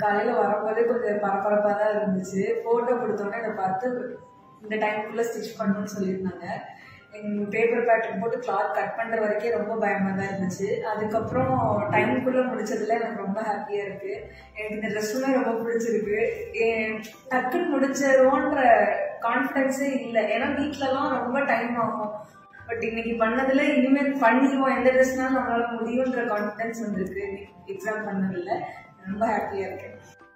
காலையில் வரும்போதே கொஞ்சம் பரபரப்பாக தான் இருந்துச்சு ஃபோட்டோ கொடுத்தோன்னே இதை பார்த்து இந்த டைமுக்குள்ளே ஸ்டிச் பண்ணணும்னு சொல்லியிருந்தாங்க எங்கள் பேப்பர் பேட்டர்ன் போட்டு கிளாத் கட் பண்ணுற வரைக்கும் ரொம்ப பயமாக தான் இருந்துச்சு அதுக்கப்புறம் டைமுக்குள்ளே முடிச்சதுல எனக்கு ரொம்ப ஹாப்பியாக இருக்குது எனக்கு இந்த ட்ரெஸ்ஸுமே ரொம்ப பிடிச்சிருக்கு ஏன் டக்குன்னு முடிச்சிருவோன்ற கான்ஃபிடென்ஸே இல்லை ஏன்னா வீட்டிலலாம் ரொம்ப டைம் ஆகும் பட் இன்னைக்கு பண்ணதுல இனிமேல் பண்ணிடுவோம் எந்த ட்ரெஸ்னாலும் நம்மளால முடியுன்ற கான்ஃபிடன்ஸ் வந்திருக்கு எக்ஸாம் பண்ணதில்ல ரொம்ப ஹாப்பியாக இருக்கேன்